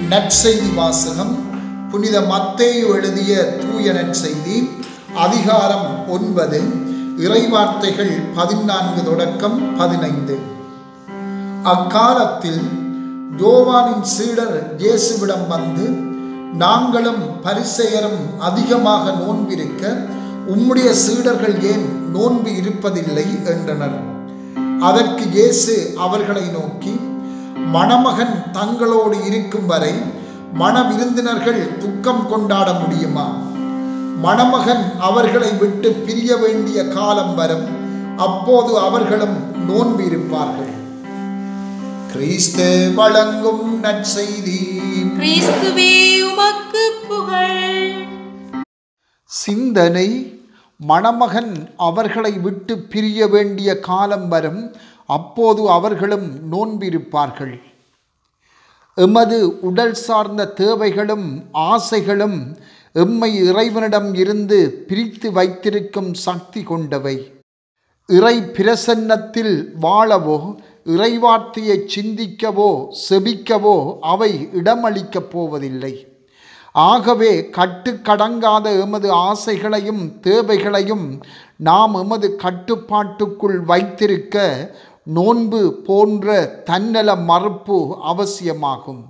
நற்செய்தி வாசகம் புனித மத்தேயு எழுதிய தூய நற்செய்தி அதிகாரம் ஒன்பது இறைவார்த்தைகள் பதினான்கு தொடக்கம் பதினைந்து அக்காலத்தில் யோவானின் சீடர் இயேசுவிடம் வந்து நாங்களும் பரிசெயரும் அதிகமாக நோன்பிருக்க உம்முடைய சீடர்கள் ஏன் நோன்பு இருப்பதில்லை என்றனர் அதற்கு இயேசு அவர்களை நோக்கி மணமகன் தங்களோடு இருக்கும் வரை மண விருந்தினர்கள் துக்கம் கொண்டாட முடியுமா மணமகன் அவர்களை விட்டு பிரிய வேண்டிய காலம் வரும் அப்போது அவர்களும் நோன்பு இருப்பார்கள் கிறிஸ்து வழங்கும் நற்செய்தி கிறிஸ்துவே உமக்கு புகழ் சிந்தனை மணமகன் அவர்களை விட்டு பிரிய வேண்டிய காலம் வரும் அப்போது அவர்களும் நோன்பிருப்பார்கள் எமது உடல் சார்ந்த தேவைகளும் ஆசைகளும் எம்மை இறைவனிடம் இருந்து பிரித்து வைத்திருக்கும் சக்தி கொண்டவை இறை பிரசன்னத்தில் வாழவோ இறைவார்த்தையை சிந்திக்கவோ செபிக்கவோ அவை இடமளிக்கப் போவதில்லை ஆகவே கட்டுக்கடங்காத எமது ஆசைகளையும் தேவைகளையும் நாம் எமது கட்டுப்பாட்டுக்குள் வைத்திருக்க நோன்பு போன்ற தன்னல மறுப்பு அவசியமாகும்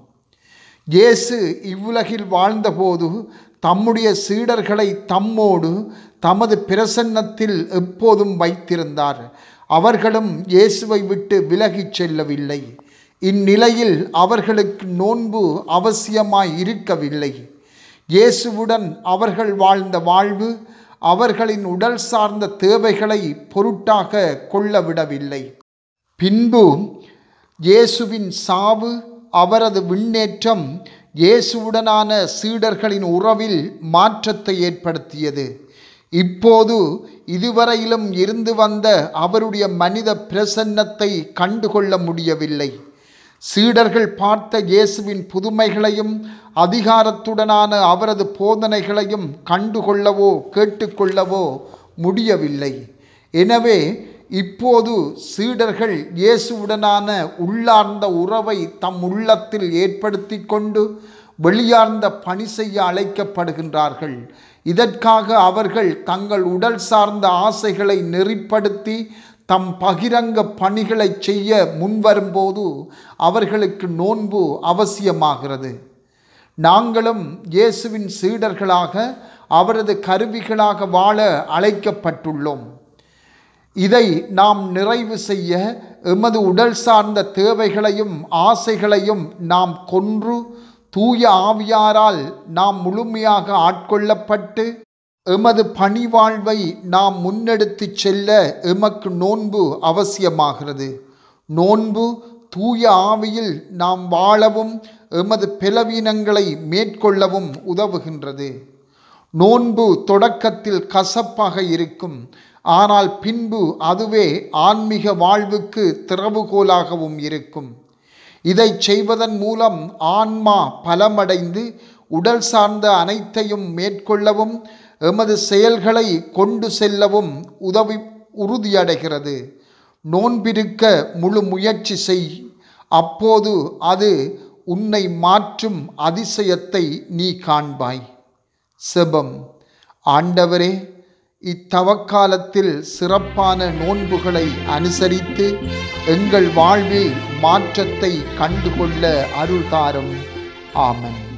இயேசு இவ்வுலகில் வாழ்ந்தபோது தம்முடைய சீடர்களை தம்மோடு தமது பிரசன்னத்தில் எப்போதும் வைத்திருந்தார் அவர்களும் இயேசுவை விட்டு விலகிச் செல்லவில்லை இந்நிலையில் அவர்களுக்கு நோன்பு அவசியமாய் இருக்கவில்லை இயேசுவுடன் அவர்கள் வாழ்ந்த வாழ்வு அவர்களின் உடல் சார்ந்த தேவைகளை பொருட்டாக கொள்ளவிடவில்லை பின்பு இயேசுவின் சாவு அவரது விண்ணேற்றம் இயேசுவுடனான சீடர்களின் உறவில் மாற்றத்தை ஏற்படுத்தியது இப்போது இதுவரையிலும் இருந்து வந்த அவருடைய மனித பிரசன்னத்தை கண்டுகொள்ள முடியவில்லை சீடர்கள் பார்த்த இயேசுவின் புதுமைகளையும் அதிகாரத்துடனான அவரது போதனைகளையும் கண்டுகொள்ளவோ கேட்டுக்கொள்ளவோ முடியவில்லை எனவே இப்போது சீடர்கள் இயேசுவுடனான உள்ளார்ந்த உறவை தம் உள்ளத்தில் ஏற்படுத்தி கொண்டு வெளியார்ந்த பணி செய்ய அழைக்கப்படுகின்றார்கள் இதற்காக அவர்கள் தங்கள் உடல் சார்ந்த ஆசைகளை நெறிப்படுத்தி தம் பகிரங்க பணிகளை செய்ய முன்வரும்போது அவர்களுக்கு நோன்பு அவசியமாகிறது நாங்களும் இயேசுவின் சீடர்களாக அவரது கருவிகளாக வாழ அழைக்கப்பட்டுள்ளோம் இதை நாம் நிறைவு செய்ய எமது உடல் சார்ந்த தேவைகளையும் ஆசைகளையும் நாம் கொன்று தூய ஆவியாரால் நாம் முழுமையாக ஆட்கொள்ளப்பட்டு எமது பணி வாழ்வை நாம் முன்னெடுத்து செல்ல எமக்கு நோன்பு அவசியமாகிறது நோன்பு தூய ஆவியில் நாம் வாழவும் எமது பலவீனங்களை மேற்கொள்ளவும் உதவுகின்றது நோன்பு தொடக்கத்தில் கசப்பாக இருக்கும் ஆனால் பின்பு அதுவே ஆன்மீக வாழ்வுக்கு திறவுகோலாகவும் இருக்கும் இதை செய்வதன் மூலம் ஆன்மா பலமடைந்து உடல் சார்ந்த அனைத்தையும் மேற்கொள்ளவும் எமது செயல்களை கொண்டு செல்லவும் உதவி உறுதியடைகிறது நோன்பிருக்க முழு முயற்சி செய் அப்போது அது உன்னை மாற்றும் அதிசயத்தை நீ காண்பாய் செபம் ஆண்டவரே இத்தவக்காலத்தில் சிறப்பான நோன்புகளை அனுசரித்து எங்கள் வாழ்வில் மாற்றத்தை கண்டுகொள்ள அருள்தாரும் ஆமன்